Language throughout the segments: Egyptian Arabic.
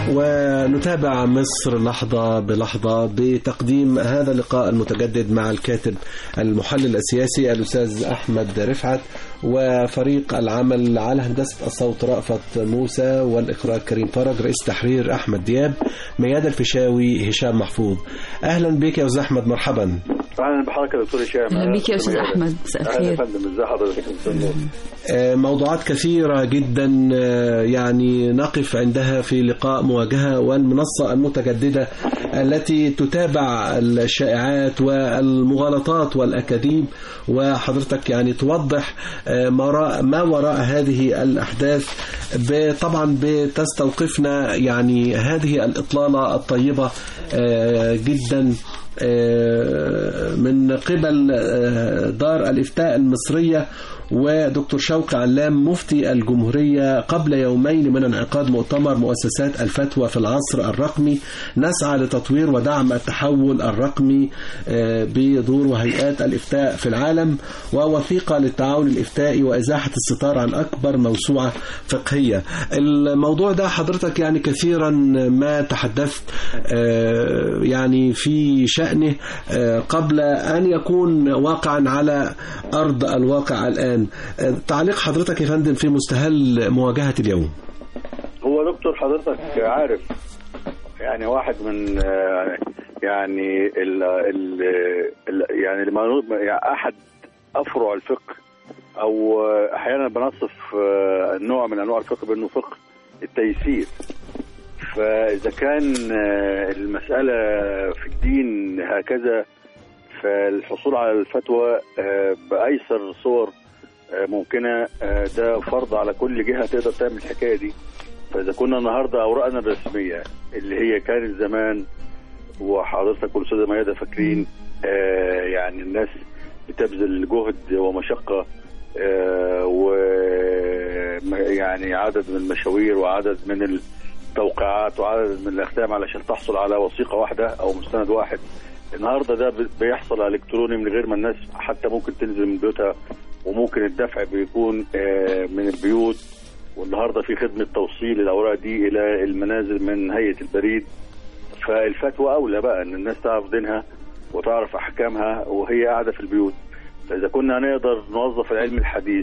ونتابع مصر لحظة بلحظة بتقديم هذا اللقاء المتجدد مع الكاتب المحلل السياسي الأستاذ أحمد رفعت وفريق العمل على هندسة الصوت رأفت موسى والإخراج كريم فرج رئيس تحرير أحمد دياب مياد الفيشاوي هشام محفوظ أهلا بك يا أستاذ أحمد مرحبا اهلا بحضرتك يا دكتور هشام اهلا بيك يا استاذ احمد مساء اهلا يا الخير فندم ازي حضرتك مساء النور. آه، موضوعات كثيرة جدا آه، يعني نقف عندها في لقاء مواجهة والمنصة المتجددة التي تتابع الشائعات والمغالطات والأكاذيب وحضرتك يعني توضح آه، ما وراء- ما وراء هذه الأحداث ب- طبعا بتستوقفنا يعني هذه الإطلالة الطيبة آه، جدا آه، من قبل آه، دار الإفتاء المصرية ودكتور شوقي علام مفتي الجمهورية قبل يومين من انعقاد مؤتمر مؤسسات الفتوى في العصر الرقمي نسعى لتطوير ودعم التحول الرقمي آه، بدور وهيئات الإفتاء في العالم ووثيقة للتعاون الإفتائي وإزاحة الستار عن أكبر موسوعة فقهية الموضوع ده حضرتك يعني كثيرا ما تحدثت آه، يعني في شأنه آه، قبل أن يكون واقعا على أرض الواقع الآن آه، تعليق حضرتك يا فندم في مستهل مواجهة اليوم هو دكتور حضرتك عارف يعني واحد من آه، يعني ال ال ال يعني لما يعني احد افرع الفقه او آه، احيانا بنصف آه، نوع من انواع الفقه بانه فقه التيسير فاذا كان آه، المساله في الدين هكذا فالحصول على الفتوى آه، بايسر صور آه، ممكنه آه، ده فرض على كل جهه تقدر تعمل الحكايه دي فاذا كنا النهارده اوراقنا الرسميه اللي هي كانت زمان وحضرتك والاستاذه ميادة فاكرين آه يعني الناس بتبذل جهد ومشقه آه و يعني عدد من المشاوير وعدد من التوقيعات وعدد من الاختام علشان تحصل على وثيقه واحده او مستند واحد النهارده ده بي- بيحصل الكتروني من غير ما الناس حتى ممكن تنزل من بيوتها وممكن الدفع بيكون آه من البيوت والنهارده في خدمه توصيل الاوراق دي الى المنازل من هيئه البريد فالفتوى اولى بقى ان الناس تعرف دينها وتعرف احكامها وهي قاعده في البيوت فاذا كنا نقدر نوظف العلم الحديث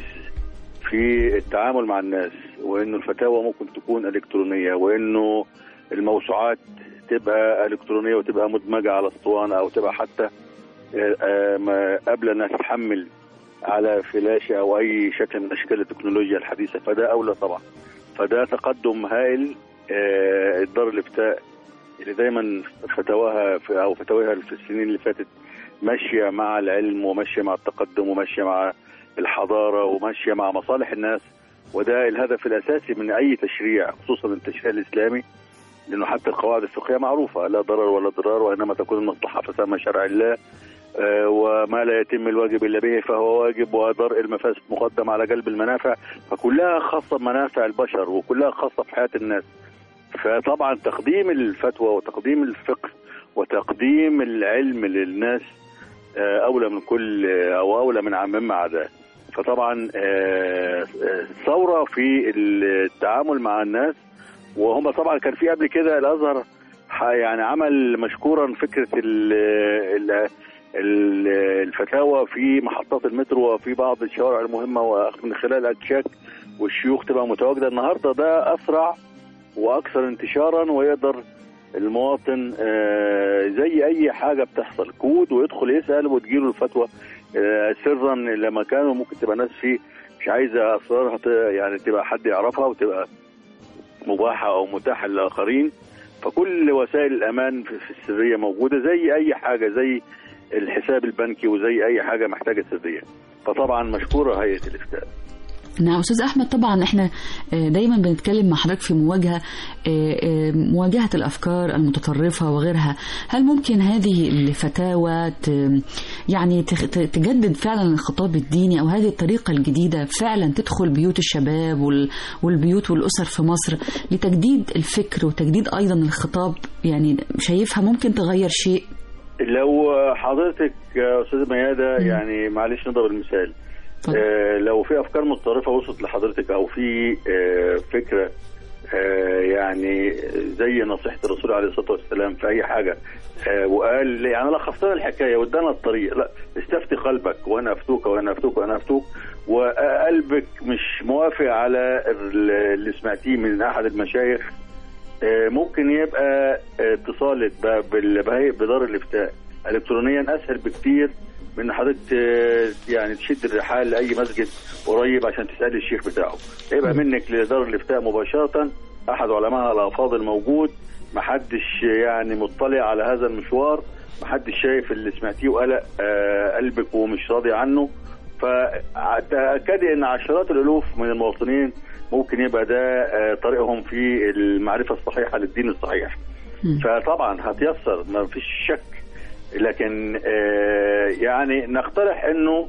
في التعامل مع الناس وانه الفتاوى ممكن تكون الكترونيه وانه الموسوعات تبقى الكترونيه وتبقى مدمجه على اسطوانه او تبقى حتى آه، آه، ما قبل انها تتحمل على فلاشه او اي شكل من اشكال التكنولوجيا الحديثه فده اولى طبعا فده تقدم هائل آه، دار الافتاء اللي دايما فتواها في او فتاويها في السنين اللي فاتت ماشيه مع العلم وماشيه مع التقدم وماشيه مع الحضاره وماشيه مع مصالح الناس وده الهدف الاساسي من اي تشريع خصوصا التشريع الاسلامي لانه حتى القواعد الفقهيه معروفه لا ضرر ولا ضرار وانما تكون المصلحه فسمى شرع الله آه، وما لا يتم الواجب الا به فهو واجب ودرء المفاسد مقدم على جلب المنافع فكلها خاصه بمنافع البشر وكلها خاصه في حياه الناس فطبعا تقديم الفتوى وتقديم الفقه وتقديم العلم للناس آه، اولى من كل او اولى من مما عداه فطبعا آه، آه، ثوره في التعامل مع الناس وهم طبعا كان في قبل كده الازهر ح- يعني عمل مشكورا فكره ال ال ال- الفتاوى في محطات المترو وفي بعض الشوارع المهمه ومن خلال اكشاك والشيوخ تبقى متواجده النهارده ده اسرع واكثر انتشارا ويقدر المواطن آه، زي اي حاجه بتحصل كود ويدخل يسال وتجيله الفتوى آه، سرا لما كانوا ممكن تبقى ناس فيه مش عايزه اسرارها ت- يعني تبقى حد يعرفها وتبقى مباحه او متاحه للاخرين فكل وسائل الامان في في السريه موجوده زي اي حاجه زي الحساب البنكي وزي اي حاجه محتاجه سريه فطبعا مشكوره هيئه الافتاء نعم استاذ احمد طبعا احنا آه، دايما بنتكلم مع حضرتك في مواجهه آه، آه، مواجهه الافكار المتطرفه وغيرها هل ممكن هذه الفتاوى ت- يعني تخ- ت- تجدد فعلا الخطاب الديني او هذه الطريقه الجديده فعلا تدخل بيوت الشباب وال- والبيوت والاسر في مصر لتجديد الفكر وتجديد ايضا الخطاب يعني شايفها ممكن تغير شيء لو حضرتك يا استاذ ميادة يعني معلش نضرب المثال اتفضل. آه لو في افكار متطرفه وصلت لحضرتك او في آه فكره آه، يعني زي نصيحه الرسول عليه الصلاه والسلام في اي حاجه آه، وقال يعني لخص لنا الحكايه وادانا الطريق لا استفتي قلبك وانا افتوك وانا افتوك وانا افتوك وقلبك مش موافق على ال- اللي سمعتيه من احد المشايخ آه، ممكن يبقى آه، اتصالك ب- بال- بهيئة بدار الافتاء الكترونيا اسهل بكتير من إن حضرتك آه، يعني تشد الرحال لاي مسجد قريب عشان تسالي الشيخ بتاعه يبقى منك لدار الافتاء مباشره احد علماء الافاضل موجود محدش يعني مطلع على هذا المشوار محدش شايف اللي سمعتيه وقلق آه، قلبك ومش راضي عنه فتأكدي ان عشرات الالوف من المواطنين ممكن يبقى ده آه، طريقهم في المعرفه الصحيحه للدين الصحيح مم. فطبعا هتيسر ما فيش شك لكن آه، يعني نقترح انه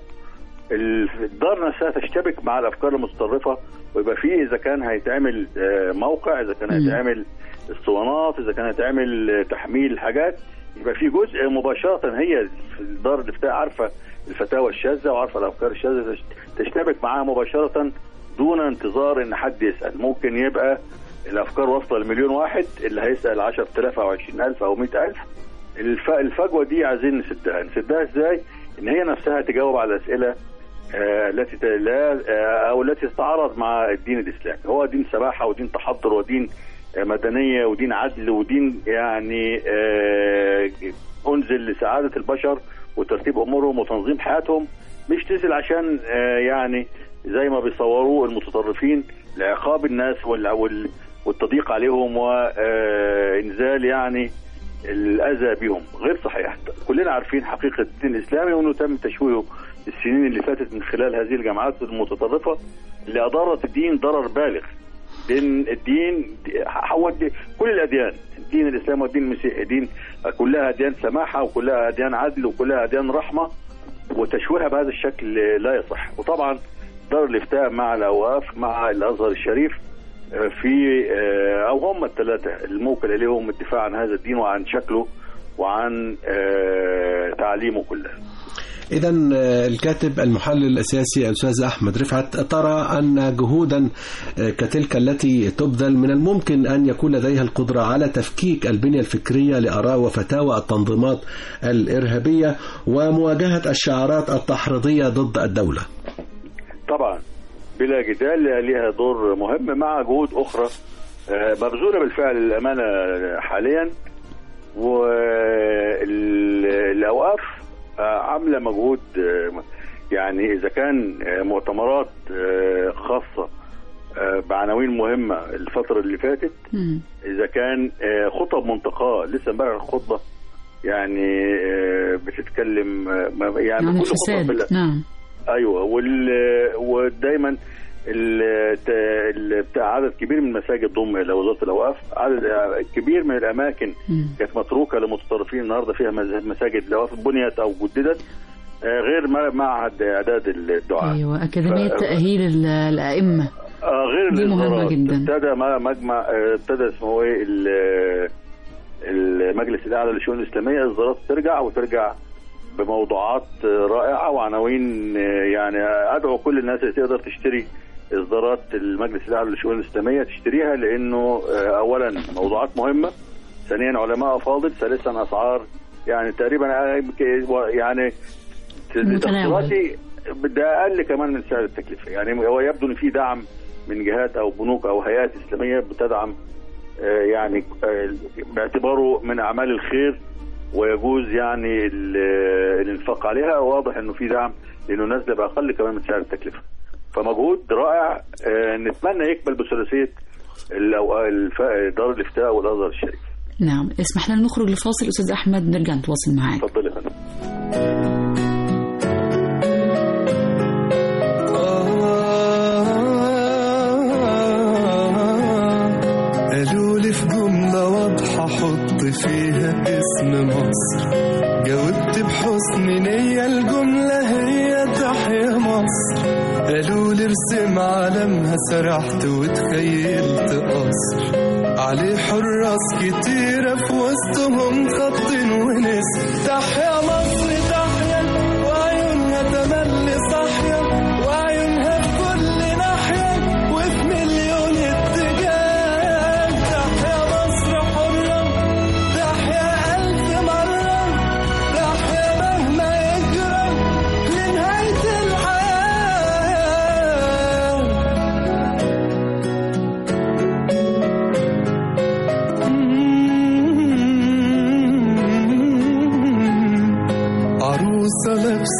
الدار نفسها تشتبك مع الافكار المتطرفه ويبقى فيه اذا كان هيتعمل آه، موقع اذا كان مم. هيتعمل اسطوانات اذا كان هيتعمل آه، تحميل حاجات يبقى في جزء مباشره هي في الدار الافتاء عارفه الفتاوى الشاذه وعارفه الافكار الشاذه تش- تشتبك معاها مباشره دون انتظار ان حد يسال ممكن يبقى الافكار واصله لمليون واحد اللي هيسال 10000 او 20000 او 100000 الف... الفجوه دي عايزين نسدها نسدها ازاي ان هي نفسها تجاوب على الاسئله آه، التي ت- لا آه، او التي تتعارض مع الدين الاسلامي هو دين سماحه ودين تحضر ودين آه، مدنيه ودين عدل ودين يعني آه، انزل لسعاده البشر وترتيب امورهم وتنظيم حياتهم مش تنزل عشان آه، يعني زي ما بيصوروه المتطرفين لعقاب الناس وال- وال- والتضييق عليهم وانزال يعني الاذى بهم غير صحيح كلنا عارفين حقيقه الدين الاسلامي وانه تم تشويهه السنين اللي فاتت من خلال هذه الجماعات المتطرفه اللي اضرت الدين ضرر بالغ لان الدين هو الدين- كل الاديان الدين الاسلامي والدين المسيحي دين كلها اديان سماحه وكلها اديان عدل وكلها اديان رحمه وتشويهها بهذا الشكل لا يصح وطبعا دار الافتاء مع الاوقاف مع الازهر الشريف آه، في آه، او هم الثلاثه الموكل اليهم الدفاع عن هذا الدين وعن شكله وعن آه، تعليمه كله إذا الكاتب المحلل السياسي الأستاذ أحمد رفعت ترى أن جهودا كتلك التي تبذل من الممكن أن يكون لديها القدرة على تفكيك البنية الفكرية لآراء وفتاوى التنظيمات الإرهابية ومواجهة الشعارات التحريضية ضد الدولة طبعا بلا جدال لها دور مهم مع جهود اخرى آه، مبذوله بالفعل للامانه حاليا والاوقاف عامله مجهود آه، يعني اذا كان آه، مؤتمرات آه، خاصه آه، بعناوين مهمه الفتره اللي فاتت مم. اذا كان آه، خطب منتقاه لسه امبارح الخطبه يعني آه، بتتكلم آه، ما- يعني عن كل خطبة الفساد بال- نعم ايوه وال ودايما ال- ت- ال- بتاع عدد كبير من المساجد ضم الى وزاره الاوقاف عدد كبير من الاماكن مم. كانت متروكه للمتطرفين النهارده فيها مز- مساجد الاوقاف بنيت او جددت آه، غير ما- معهد اعداد الدعاء أيوة أكاديمية ف- تأهيل ال- الأئمة آه غير دي مهمة الإصدارات. جدا. ابتدى ما- مجمع آه، ابتدى اسمه ايه ال- المجلس الاعلى للشؤون الاسلاميه اصدارات ترجع وترجع بموضوعات آه، رائعه وعناوين آه، يعني ادعو كل الناس اللي تقدر تشتري اصدارات المجلس الاعلى للشؤون الاسلاميه تشتريها لانه آه، اولا موضوعات مهمه ثانيا علماء افاضل ثالثا اسعار يعني تقريبا آه، يمكن- يعني متناول. تذكراتي ده اقل كمان من سعر التكلفه يعني هو يبدو ان في دعم من جهات او بنوك او هيئات اسلاميه بتدعم آه، يعني آه، باعتباره من اعمال الخير ويجوز يعني ال- الانفاق عليها واضح انه في دعم لانه نازله باقل كمان من سعر التكلفه فمجهود رائع آه، نتمنى يقبل بثلاثيه الأو- الف- دار الافتاء والازهر الشريف نعم اسمح لنا نخرج لفاصل أستاذ أحمد نرجع نتواصل معاك اتفضل يا فندم قالوا لي في جملة واضحة حط فيها اسم مصر جاوبت بحسن نية الجملة هي تحيا مصر قالوا لي ارسم علمها سرحت وتخيلت قصر عليه حراس كتيرة في وسطهم خط ونسر تحيا مصر تحيا وعيونها تملي صاحية وعيونها في كل ناحية وفي مليون اتجاه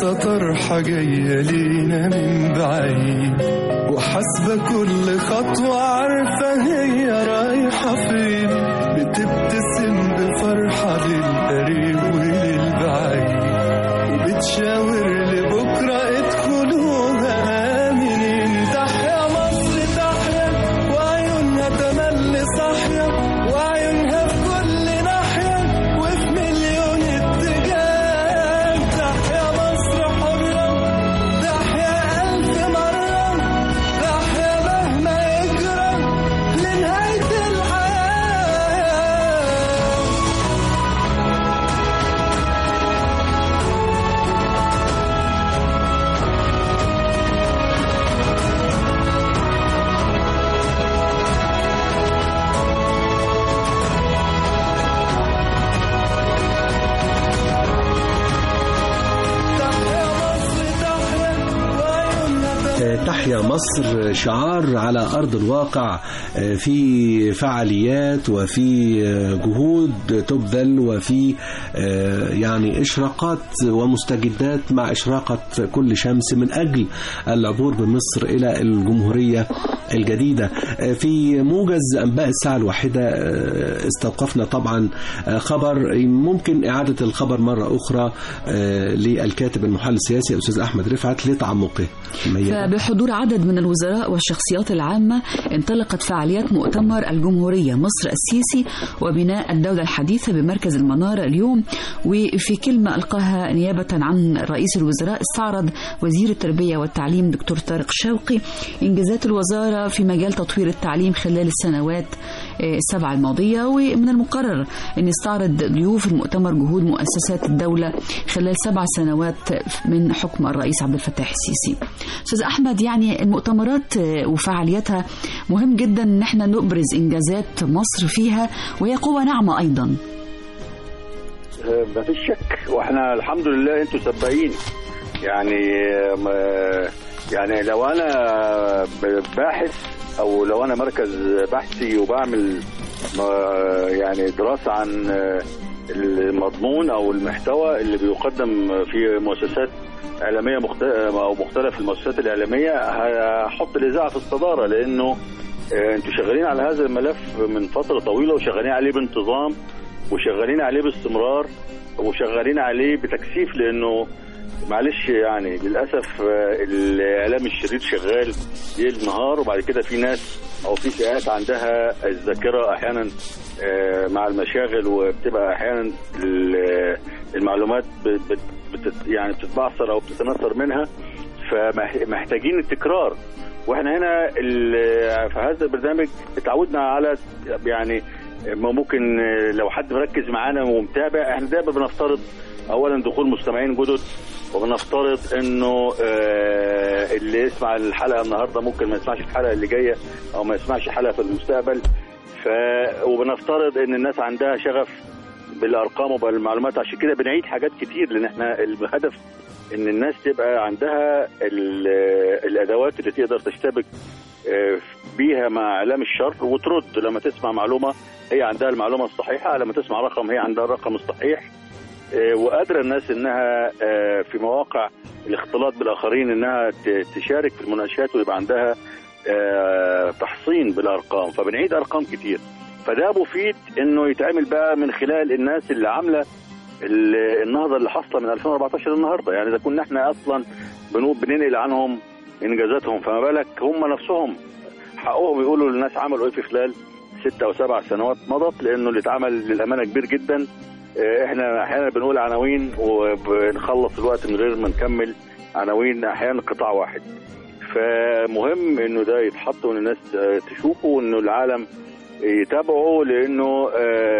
لسه طرحة جاية لينا من بعيد وحاسبة كل خطوة عارفة هي رايحة فين بتبتسم بفرحة للقريب وللبعيد وبتشاور لبكرة ادخلوها آمنين تحيا مصر تحيا وعيونها تملي صاحية وعيونها في كل ناحية وفي مليون اتجاه تحيا مصر حرة تحيا ألف مرة تحيا مهما يجرى لنهاية الحياة تحيا مصر تحيا وعيونها تحيا مصر شعار على أرض الواقع في فعاليات وفي جهود تبذل وفي يعني إشراقات ومستجدات مع إشراقة كل شمس من أجل العبور بمصر إلى الجمهورية الجديدة في موجز أنباء الساعة الواحدة استوقفنا طبعا خبر ممكن إعادة الخبر مرة أخرى للكاتب المحلل السياسي الأستاذ أحمد رفعت لتعمقه فبحضور عدد من الوزراء والشخصيات العامة انطلقت فعاليات مؤتمر الجمهورية مصر السيسي وبناء الدولة الحديثة بمركز المنارة اليوم وفي كلمة ألقاها نيابة عن رئيس الوزراء استعرض وزير التربية والتعليم دكتور طارق شوقي إنجازات الوزارة في مجال تطوير التعليم خلال السنوات السبعة الماضية ومن المقرر أن يستعرض ضيوف المؤتمر جهود مؤسسات الدولة خلال سبع سنوات من حكم الرئيس عبد الفتاح السيسي أستاذ أحمد يعني المؤتمرات وفعالياتها مهم جدا أن احنا نبرز إنجازات مصر فيها وهي قوة ناعمة أيضا ما فيش شك واحنا الحمد لله انتوا سباقين يعني ما- يعني لو انا باحث او لو انا مركز بحثي وبعمل ما- يعني دراسه عن المضمون او المحتوى اللي بيقدم في مؤسسات اعلاميه مخت- او مختلف المؤسسات الاعلاميه هحط الاذاعه في الصداره لانه آه، انتوا شغالين على هذا الملف من فتره طويله وشغالين عليه بانتظام وشغالين عليه باستمرار وشغالين عليه بتكثيف لانه معلش يعني للاسف آه، الاعلام الشرير شغال ليل نهار وبعد كده في ناس او في فئات عندها الذاكره احيانا آه، مع المشاغل وبتبقى احيانا ال- المعلومات بت- بت- بتت يعني بتتبعثر او بتتنثر منها فمحتاجين التكرار واحنا هنا ال- في هذا البرنامج اتعودنا على يعني ما ممكن لو حد مركز معانا ومتابع احنا دايما بنفترض اولا دخول مستمعين جدد وبنفترض انه آه، اللي يسمع الحلقه النهارده ممكن ما يسمعش الحلقه اللي جايه او ما يسمعش حلقه في المستقبل ف وبنفترض ان الناس عندها شغف بالارقام وبالمعلومات عشان كده بنعيد حاجات كتير لان احنا الهدف ان الناس تبقى عندها ال- الادوات اللي تقدر تشتبك آه، بيها مع اعلام الشر وترد لما تسمع معلومه هي عندها المعلومه الصحيحه لما تسمع رقم هي عندها الرقم الصحيح آه، وقادره الناس انها آه، في مواقع الاختلاط بالاخرين انها ت- تشارك في المناقشات ويبقى عندها آه، تحصين بالارقام فبنعيد ارقام كتير فده مفيد انه يتعمل بقى من خلال الناس اللي عامله ال- النهضه اللي حاصله من 2014 النهارده يعني اذا كنا احنا اصلا بنقول بننقل عنهم انجازاتهم فما بالك هم نفسهم حقهم يقولوا للناس عملوا ايه في خلال ست او سبع سنوات مضت لانه اللي اتعمل للامانه كبير جدا اه، احنا احيانا بنقول عناوين وبنخلص الوقت من غير ما نكمل عناوين احيانا قطاع واحد فمهم انه ده يتحط وان الناس اه، تشوفه وانه العالم يتابعه لانه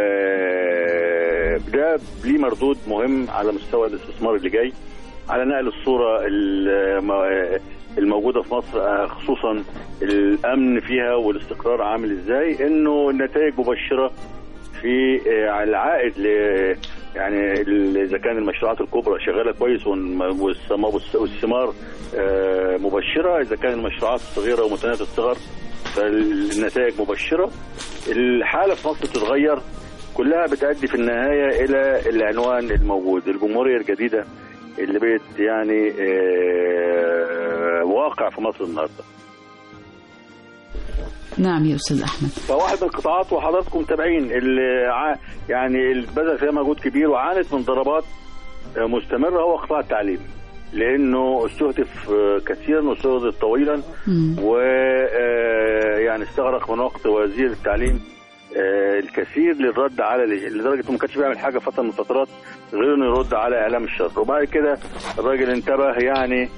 اه، ده ليه مردود مهم على مستوى الاستثمار اللي جاي على نقل الصوره الم- الموجوده في مصر آه، خصوصا الامن فيها والاستقرار عامل ازاي انه النتائج مبشره في آه، العائد ل يعني ال- اذا كان المشروعات الكبرى شغاله كويس والم- والسما- والس- والثمار آه، مبشره اذا كان المشروعات الصغيره ومتناهيه الصغر فالنتائج مبشره الحاله في مصر تتغير كلها بتؤدي في النهايه الى العنوان الموجود الجمهوريه الجديده اللي بقت يعني آه، واقع في مصر النهارده نعم يا أستاذ أحمد فواحد من القطاعات وحضراتكم متابعين اللي ع- يعني اللي بذل فيها مجهود كبير وعانت من ضربات آه، مستمره هو قطاع التعليم لانه استهدف آه، كثيرا واستهدف طويلا مم. و آه، يعني استغرق من وقت وزير التعليم آه، الكثير للرد على لدرجه انه ما كانش بيعمل حاجه فتره من الفترات غير انه يرد على اعلام الشر وبعد كده الراجل انتبه يعني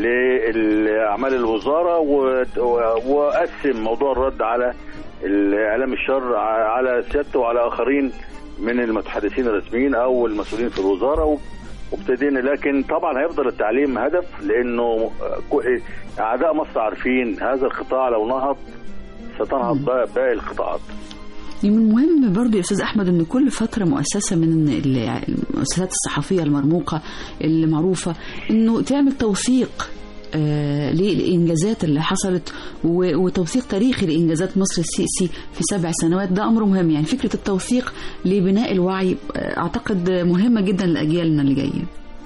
لاعمال الوزاره و- و- وقسم موضوع الرد على اعلام الشر ع- على سيادته وعلى اخرين من المتحدثين الرسميين او المسؤولين في الوزاره و- وابتدينا لكن طبعا هيفضل التعليم هدف لانه آه، كو- اعداء مصر عارفين هذا القطاع لو نهض ستنهض باقي باقي القطاعات من المهم برضو يا أستاذ أحمد أن كل فترة مؤسسة من ال- المؤسسات الصحفية المرموقة المعروفة أنه تعمل توثيق آه، للإنجازات اللي حصلت و- وتوثيق تاريخي لإنجازات مصر السيسي في سبع سنوات ده أمر مهم يعني فكرة التوثيق لبناء الوعي آه، أعتقد مهمة جدا لأجيالنا اللي جاية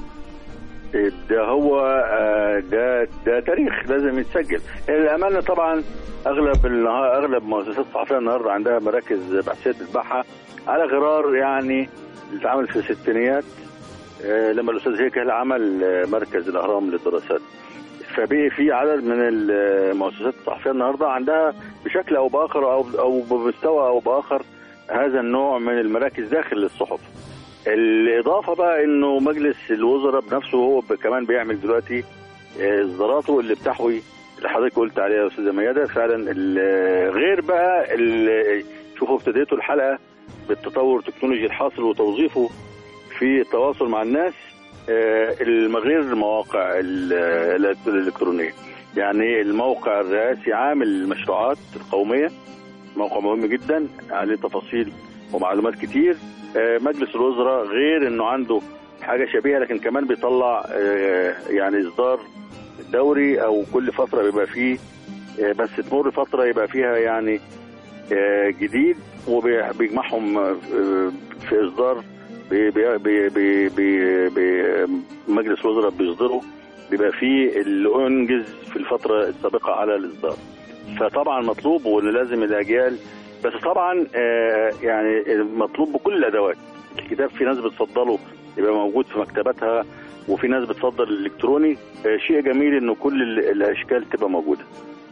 ده هو آه، ده ده تاريخ لازم يتسجل الامانه طبعا اغلب النها- اغلب مؤسسات الصحفيه النهارده عندها مراكز بحثيه تتبعها على غرار يعني اللي اتعمل في الستينيات آه، لما الاستاذ هيكل عمل آه، مركز الاهرام للدراسات فبقي في عدد من المؤسسات الصحفيه النهارده عندها بشكل او باخر او او بمستوى او باخر هذا النوع من المراكز داخل الصحف الاضافه بقى انه مجلس الوزراء بنفسه هو ب- كمان بيعمل دلوقتي آه، اصداراته اللي بتحوي اللي حضرتك قلت عليها يا استاذه ميادة فعلا ال- غير بقى ال- شوفوا ابتديتوا الحلقه بالتطور التكنولوجي الحاصل وتوظيفه في التواصل مع الناس آه، الم- غير المواقع ال- الإلكت- الالكترونيه يعني الموقع الرئاسي عامل المشروعات القوميه موقع مهم جدا عليه تفاصيل ومعلومات كتير آه، مجلس الوزراء غير انه عنده حاجه شبيهه لكن كمان بيطلع آه، يعني اصدار دوري او كل فتره بيبقى فيه آه، بس تمر فتره يبقى فيها يعني آه، جديد وبيجمعهم آه، في اصدار بي بي بي بي بي بي مجلس الوزراء بيصدره بيبقى فيه اللي انجز في الفتره السابقه على الاصدار فطبعا مطلوب وان لازم الاجيال بس طبعا آه، يعني مطلوب بكل الادوات الكتاب في ناس بتفضله يبقى موجود في مكتباتها وفي ناس بتفضل الالكتروني آه، شيء جميل انه كل ال- الاشكال تبقى موجوده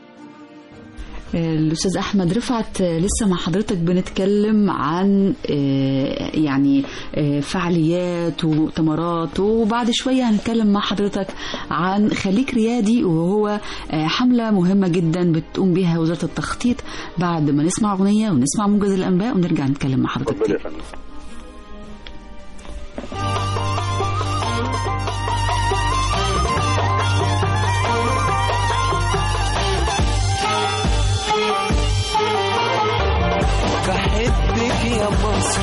الأستاذ أحمد رفعت آه، لسه مع حضرتك بنتكلم عن آه، يعني آه، فعاليات ومؤتمرات وبعد شوية هنتكلم مع حضرتك عن خليك ريادي وهو آه، حملة مهمة جدا بتقوم بها وزارة التخطيط بعد ما نسمع أغنية ونسمع موجز الأنباء ونرجع نتكلم مع حضرتك اتفضل يا تاني. فندم بحبك يا مصر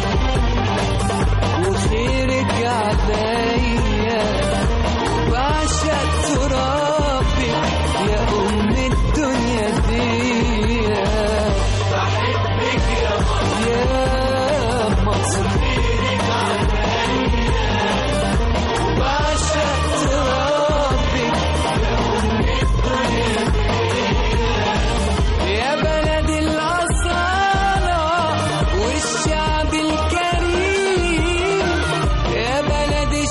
وخيرك عليا وبعشق ترابك يا أم الدنيا دي بحبك يا مصر يا مصر خيرك عليا وبعشق ترابك يا بلد الأصالة والشعب الكريم يا بلد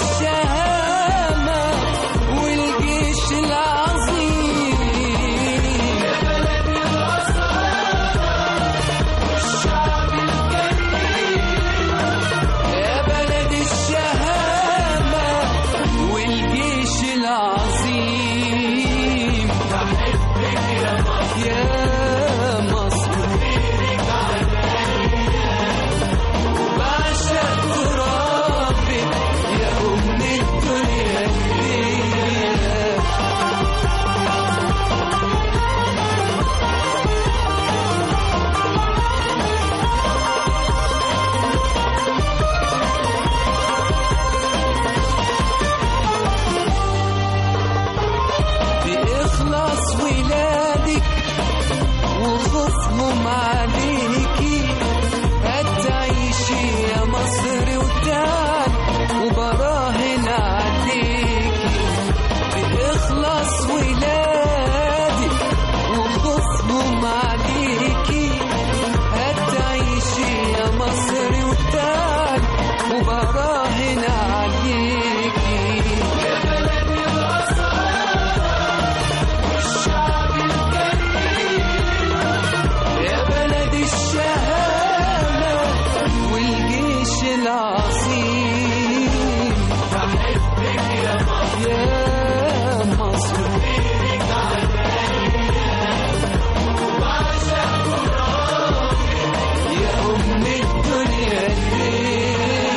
دي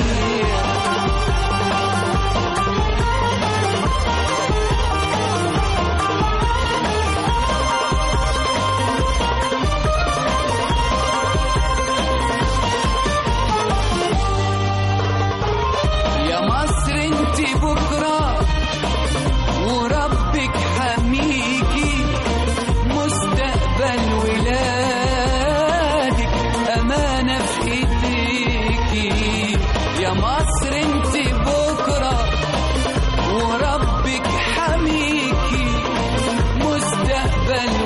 يا مصر انت بكرة وربك حميكي مستقبل ولادك أمانة في ايديكي يا مصر انت بكرة وربك حميكي مستقبل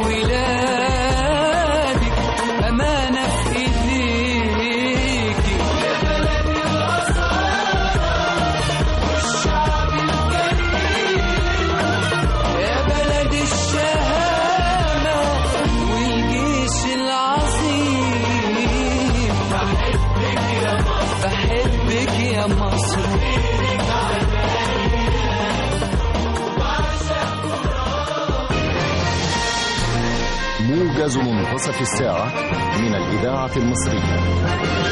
ولادك أمانة في ايديكي يا بلدي يا بلد الشهامة والجيش العظيم بحبك يا مصر بحبك يا مصر موجز منتصف الساعة من الإذاعة المصرية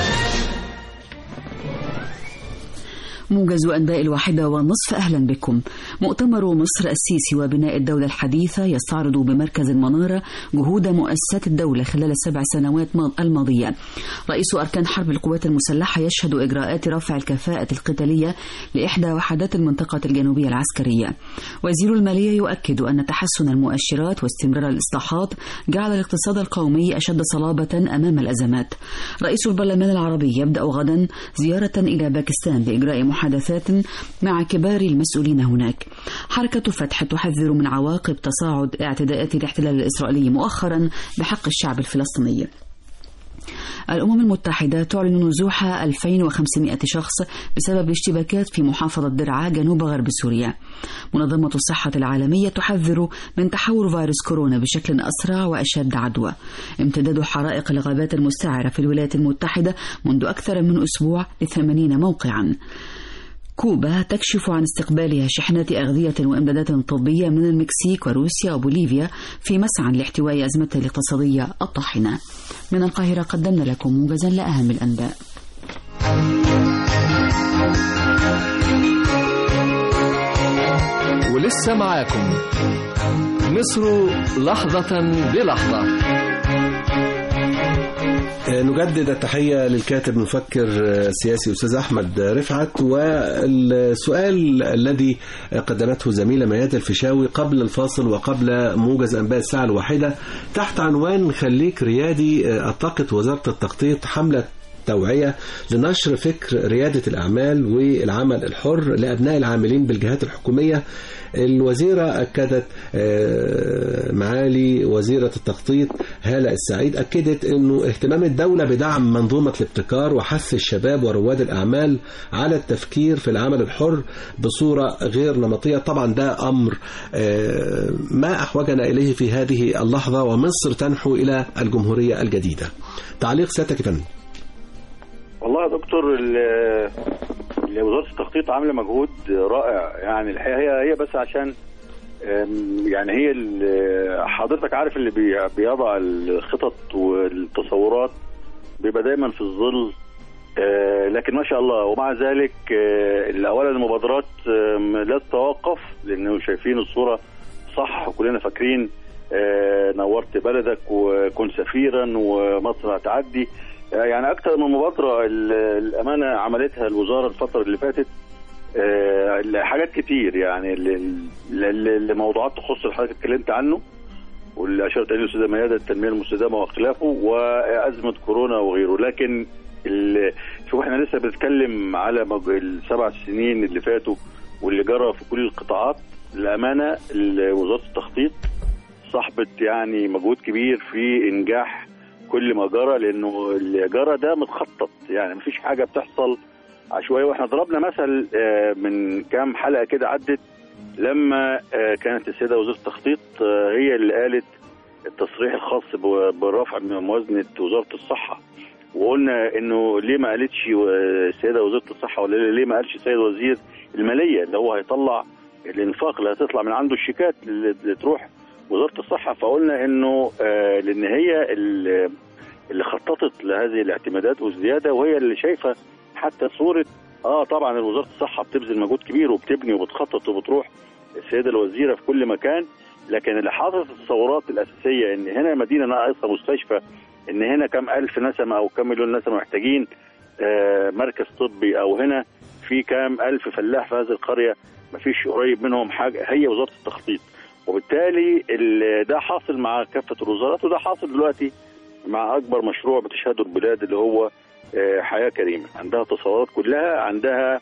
موجز أنباء الواحدة والنصف أهلا بكم مؤتمر مصر السيسي وبناء الدولة الحديثة يستعرض بمركز المنارة جهود مؤسسات الدولة خلال السبع سنوات الماضية رئيس أركان حرب القوات المسلحة يشهد إجراءات رفع الكفاءة القتالية لإحدى وحدات المنطقة الجنوبية العسكرية وزير المالية يؤكد أن تحسن المؤشرات واستمرار الإصلاحات جعل الاقتصاد القومي أشد صلابة أمام الأزمات رئيس البرلمان العربي يبدأ غدا زيارة إلى باكستان لإجراء محادثات مع كبار المسؤولين هناك حركة فتح تحذر من عواقب تصاعد اعتداءات الاحتلال الإسرائيلي مؤخرا بحق الشعب الفلسطيني الأمم المتحدة تعلن نزوح 2500 شخص بسبب اشتباكات في محافظة درعا جنوب غرب سوريا. منظمة الصحة العالمية تحذر من تحور فيروس كورونا بشكل أسرع وأشد عدوى. امتداد حرائق الغابات المستعرة في الولايات المتحدة منذ أكثر من أسبوع لثمانين موقعا. كوبا تكشف عن استقبالها شحنات أغذية وإمدادات طبية من المكسيك وروسيا وبوليفيا في مسعى لاحتواء أزمتها الاقتصادية الطاحنة. من القاهرة قدمنا لكم موجزا لأهم الأنباء. ولسه معاكم مصر لحظة بلحظة نجدد التحية للكاتب المفكر السياسي أستاذ أحمد رفعت والسؤال الذي قدمته زميلة ميادة الفيشاوي قبل الفاصل وقبل موجز أنباء الساعة الواحدة تحت عنوان خليك ريادي أطلقت وزارة التخطيط حملة توعية لنشر فكر ريادة الأعمال والعمل الحر لأبناء العاملين بالجهات الحكومية الوزيرة أكدت معالي وزيرة التخطيط هالة السعيد أكدت أنه اهتمام الدولة بدعم منظومة الابتكار وحث الشباب ورواد الأعمال على التفكير في العمل الحر بصورة غير نمطية طبعا ده أمر ما أحوجنا إليه في هذه اللحظة ومصر تنحو إلى الجمهورية الجديدة تعليق سيادتك يا فندم والله يا دكتور وزاره التخطيط عامله مجهود رائع يعني الحقيقه هي هي بس عشان يعني هي حضرتك عارف اللي بيضع الخطط والتصورات بيبقى دايما في الظل لكن ما شاء الله ومع ذلك اولا المبادرات لا تتوقف لانه شايفين الصوره صح كلنا فاكرين نورت بلدك وكن سفيرا ومصر هتعدي يعني اكثر من مبادره الامانه عملتها الوزاره الفتره اللي فاتت حاجات كتير يعني لموضوعات تخص اللي حضرتك اتكلمت عنه واللي اشرت اليه الاستاذه ميادة التنميه المستدامه واخلافه وازمه كورونا وغيره لكن شوف احنا لسه بنتكلم على السبع سنين اللي فاتوا واللي جرى في كل القطاعات الامانه وزاره التخطيط صاحبه يعني مجهود كبير في انجاح كل ما جرى لانه اللي جرى ده متخطط يعني مفيش حاجه بتحصل عشوائيه واحنا ضربنا مثل من كام حلقه كده عدت لما كانت السيده وزيره التخطيط هي اللي قالت التصريح الخاص بالرفع من موازنه وزاره الصحه وقلنا انه ليه ما قالتش السيده وزيره الصحه ولا ليه ما قالش السيد وزير الماليه اللي هو هيطلع الانفاق اللي هتطلع من عنده الشيكات اللي تروح وزاره الصحه فقلنا انه آه لان هي اللي خططت لهذه الاعتمادات والزياده وهي اللي شايفه حتى صوره اه طبعا وزاره الصحه بتبذل مجهود كبير وبتبني وبتخطط وبتروح السيده الوزيره في كل مكان لكن اللي حاطط التصورات الاساسيه ان هنا مدينه ناقصه مستشفى ان هنا كم الف نسمه او كم مليون نسمه محتاجين آه مركز طبي او هنا في كام الف فلاح في هذه القريه مفيش قريب منهم حاجه هي وزاره التخطيط وبالتالي ال- ده حاصل مع كافه الوزارات وده حاصل دلوقتي مع اكبر مشروع بتشهده البلاد اللي هو آه، حياه كريمه عندها تصورات كلها عندها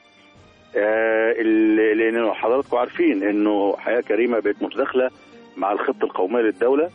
آه، ال- لان حضراتكم عارفين انه حياه كريمه بقت متداخله مع الخطه القوميه للدوله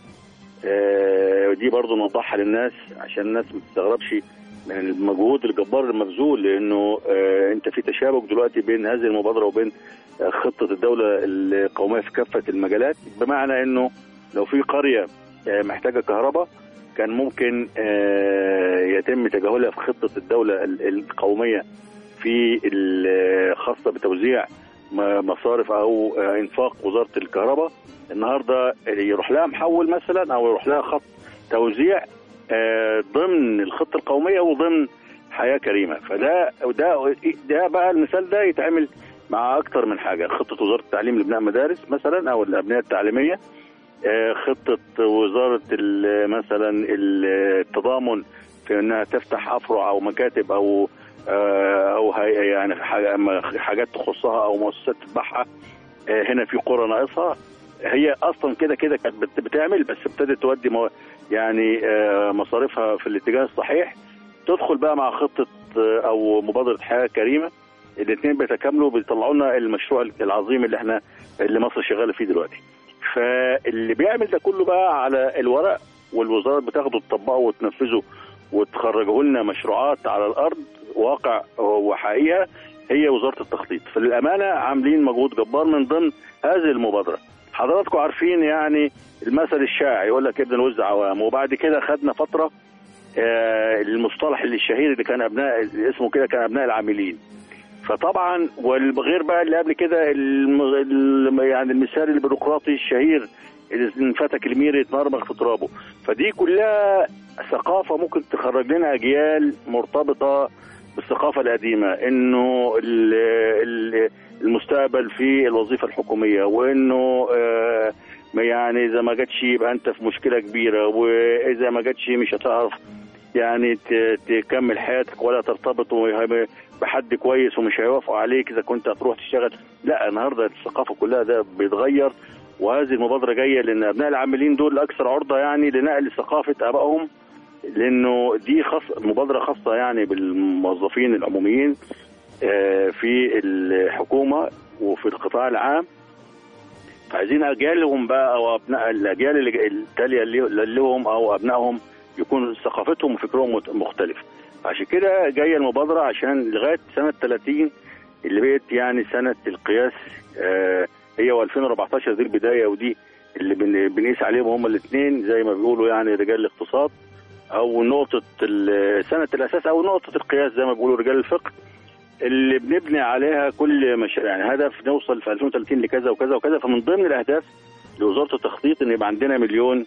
آه، ودي برضو نوضحها للناس عشان الناس ما تستغربش من المجهود الجبار المبذول لانه آه، انت في تشابك دلوقتي بين هذه المبادره وبين آه، خطه الدوله القوميه في كافه المجالات بمعنى انه لو في قريه آه، محتاجه كهرباء كان ممكن آه، يتم تجاهلها في خطه الدوله ال- القوميه في الخاصه بتوزيع م- مصارف او آه، انفاق وزاره الكهرباء النهارده يروح لها محول مثلا او يروح لها خط توزيع آه، ضمن الخطه القوميه وضمن حياه كريمه فده وده ده بقى المثال ده يتعمل مع اكتر من حاجه خطه وزاره التعليم لبناء مدارس مثلا او الابنيه التعليميه آه، خطه وزاره ال- مثلا التضامن في انها تفتح افرع او مكاتب او آه، او هي- يعني حاجة- حاجات تخصها او مؤسسات تتبعها آه، هنا في قرى ناقصه هي اصلا كده كده كانت بت- بتعمل بس ابتدت تودي مو يعني آه، مصاريفها في الاتجاه الصحيح تدخل بقى مع خطه آه، او مبادره حياه كريمه الاثنين بيتكاملوا بيطلعوا لنا المشروع العظيم اللي احنا اللي مصر شغاله فيه دلوقتي فاللي بيعمل ده كله بقى على الورق والوزارات بتاخده تطبقه وتنفذه وتخرجه لنا مشروعات على الارض واقع وحقيقه هي وزاره التخطيط فللامانه عاملين مجهود جبار من ضمن هذه المبادره حضراتكم عارفين يعني المثل الشائع يقول لك ابن الوز عوام وبعد كده خدنا فتره آه، المصطلح اللي الشهير اللي كان ابناء اسمه كده كان ابناء العاملين فطبعا والغير بقى اللي قبل كده الم... الم... يعني المثال البيروقراطي الشهير اللي انفتك الميري يتمرمغ في ترابه فدي كلها ثقافه ممكن تخرج لنا اجيال مرتبطه بالثقافه القديمه انه ال... ال... المستقبل في الوظيفه الحكوميه وانه آه ما يعني اذا ما جاتش يبقى انت في مشكله كبيره واذا ما جاتش مش هتعرف يعني ت- تكمل حياتك ولا ترتبط وه- بحد كويس ومش هيوافقوا عليك اذا كنت هتروح تشتغل لا النهارده الثقافه كلها ده بيتغير وهذه المبادره جايه لان ابناء العاملين دول اكثر عرضه يعني لنقل ثقافه ابائهم لانه دي خاص مبادره خاصه يعني بالموظفين العموميين آه، في الحكومه وفي القطاع العام فعايزين اجيالهم بقى او ابناء الاجيال اللي- التاليه اللي- لهم او ابنائهم يكون ثقافتهم وفكرهم مت- مختلف عشان كده جايه المبادره عشان لغايه سنه 30 اللي بقت يعني سنه القياس آه، هي و2014 دي البدايه ودي اللي بن- بنقيس عليهم هما الاثنين زي ما بيقولوا يعني رجال الاقتصاد او نقطه ال- سنه الاساس او نقطه القياس زي ما بيقولوا رجال الفقه اللي بنبني عليها كل مش يعني هدف نوصل في 2030 لكذا وكذا وكذا فمن ضمن الاهداف لوزاره التخطيط ان يبقى عندنا مليون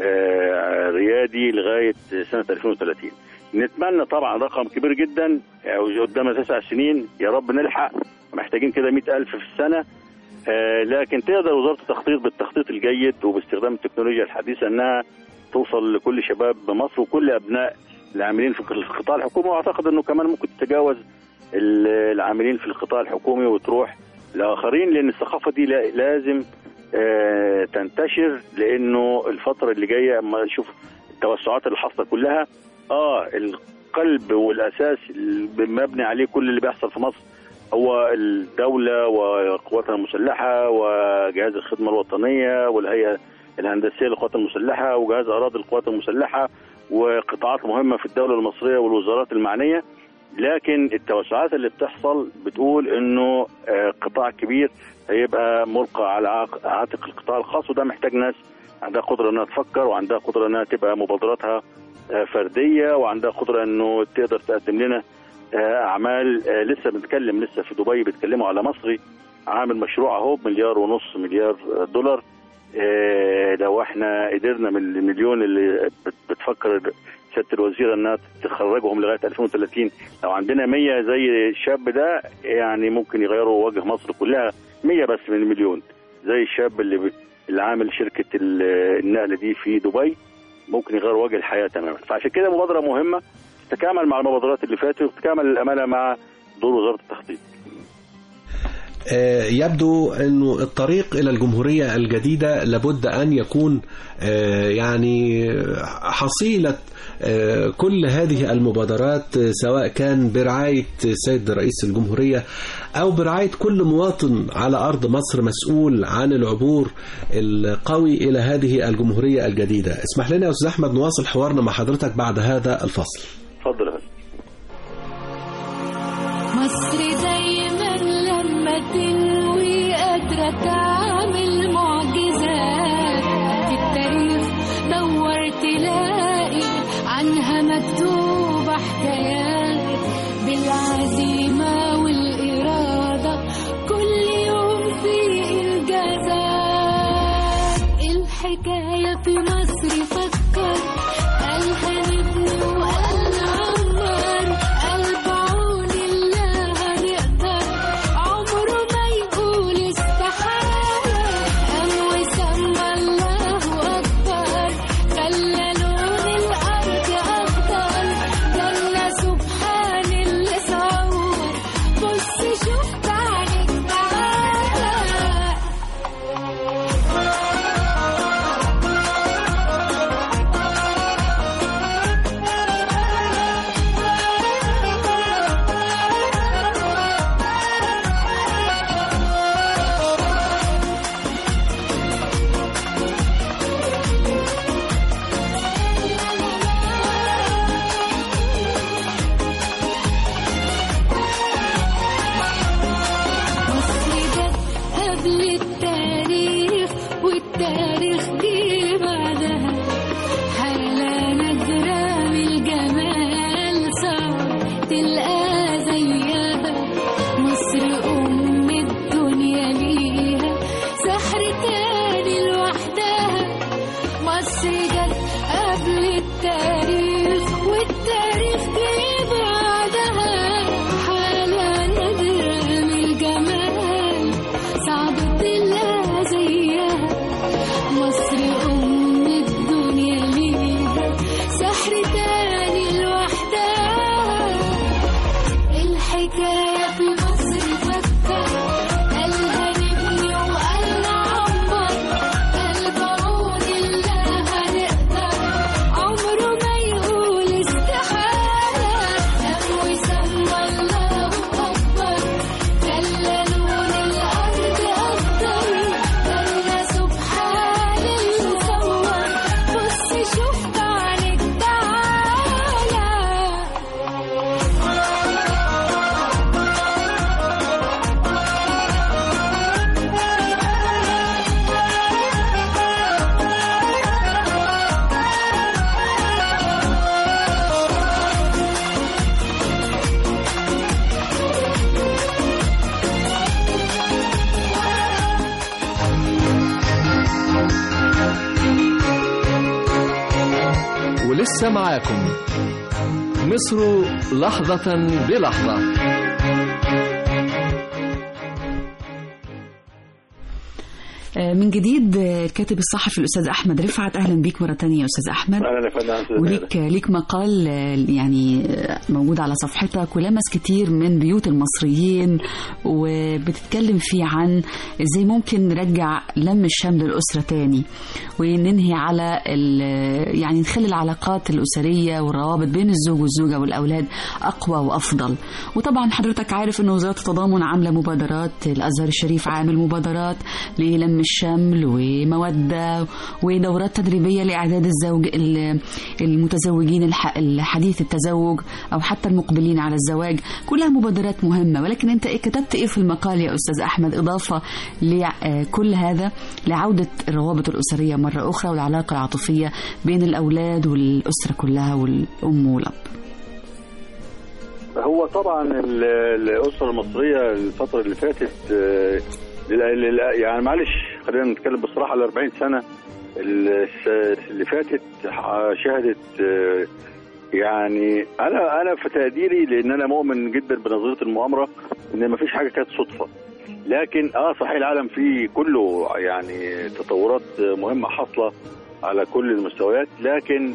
آه، ريادي لغايه سنه 2030 نتمنى طبعا رقم كبير جدا يعني قدامنا تسع سنين يا رب نلحق محتاجين كده 100000 في السنه آه، لكن تقدر وزاره التخطيط بالتخطيط الجيد وباستخدام التكنولوجيا الحديثه انها توصل لكل شباب مصر وكل ابناء العاملين في القطاع الحكومي واعتقد انه كمان ممكن تتجاوز ال- العاملين في القطاع الحكومي وتروح لاخرين لان الثقافه دي لا- لازم آه، تنتشر لانه الفتره اللي جايه اما نشوف التوسعات اللي حاصله كلها اه القلب والاساس اللي مبني عليه كل اللي بيحصل في مصر هو الدوله وقواتنا المسلحه وجهاز الخدمه الوطنيه والهيئه الهندسيه للقوات المسلحه وجهاز اراضي القوات المسلحه وقطاعات مهمه في الدوله المصريه والوزارات المعنيه لكن التوسعات اللي بتحصل بتقول انه آه، قطاع كبير هيبقى ملقى على عاق- عاتق القطاع الخاص وده محتاج ناس عندها قدره انها تفكر وعندها قدره انها تبقى مبادراتها آه، فرديه وعندها قدره انه تقدر تقدم لنا آه، اعمال آه، لسه بنتكلم لسه في دبي بيتكلموا على مصري عامل مشروع اهو بمليار ونص مليار آه، دولار آه، لو احنا قدرنا من المليون اللي بت- بتفكر سياده الوزيره انها تخرجهم لغايه 2030 لو عندنا 100 زي الشاب ده يعني ممكن يغيروا وجه مصر كلها 100 بس من المليون زي الشاب اللي ب- اللي عامل شركه ال- النقل دي في دبي ممكن يغير وجه الحياه تماما فعشان كده مبادره مهمه تتكامل مع المبادرات اللي فاتت وتتكامل الامانه مع دور وزاره التخطيط آه، يبدو أنه الطريق إلى الجمهورية الجديدة لابد أن يكون آه، يعني حصيلة آه، كل هذه المبادرات آه، سواء كان برعاية السيد رئيس الجمهورية أو برعاية كل مواطن على أرض مصر مسؤول عن العبور القوي إلى هذه الجمهورية الجديدة اسمح لنا يا أستاذ أحمد نواصل حوارنا مع حضرتك بعد هذا الفصل اتفضل يا فندم. مصر دايما لما تنوي قادرة تعمل معجزات في التاريخ دور تلاقي عنها مكتوبة حكايات بالعزيمة والإرادة كل يوم في إنجازات الحكاية في مصر فكر قالها نبني وقال نعمر قلب عون الله هنقدر عمره ما يقول استحالة قام وسمى الله أكبر خلى لون الأرض أخضر جنة سبحان اللي صور بص شوف بعينك تعالى مصر جت قبل التاريخ والتاريخ جه بعدها حالة نادرة من الجمال صعب تلقى زيها مصر أم الدنيا ليها سحر تاني لوحدها مصر جت قبل التاريخ والتاريخ جه بعدها حالة نادرة من الجمال صعب تلاقى زيها مصر أم الدنيا ليها سحر تاني لوحدها الحكاية في مصر فكر قالها نبني وقال نعمر قلب عون الله هنقدر عمره ما يقول استحالة قام وسمى الله أكبر خلى لون الأرض أخضر جنة سبحان اللي صور بص شوف بعينك تعالى ولسه معاكم مصر لحظة بلحظة آه، من جديد آه، الكاتب الصحفي الأستاذ أحمد رفعت أهلا بيك مرة تانية يا أستاذ أحمد اهلا يا فندم أستاذ وليك ليك مقال آه، يعني آه، موجود على صفحتك ولمس كتير من بيوت المصريين وبتتكلم فيه عن ازاي ممكن نرجع لم الشمل الأسرة تاني وننهي على ال- يعني نخلي العلاقات الأسرية والروابط بين الزوج والزوجة والأولاد أقوى وأفضل وطبعا حضرتك عارف أن وزارة التضامن عاملة مبادرات الأزهر الشريف عامل مبادرات للم الشمل ومودة ودورات تدريبية لإعداد الزوج ال- المتزوجين الح- الحديث التزوج أو حتى المقبلين على الزواج كلها مبادرات مهمة ولكن أنت إيه كتبت إيه في المقال يا أستاذ أحمد إضافة لكل هذا لعودة الروابط الأسرية مرة أخرى والعلاقة العاطفية بين الأولاد والأسرة كلها والأم والأب هو طبعا ال- الاسره المصريه الفتره اللي فاتت آه، لا- لا- يعني معلش خلينا نتكلم بصراحه ال 40 سنه الس- اللي فاتت ح- شهدت آه، يعني انا انا في تقديري لان انا مؤمن جدا بنظريه المؤامره ان ما فيش حاجه كانت صدفه لكن اه صحيح العالم فيه كله يعني تطورات مهمه حاصله على كل المستويات لكن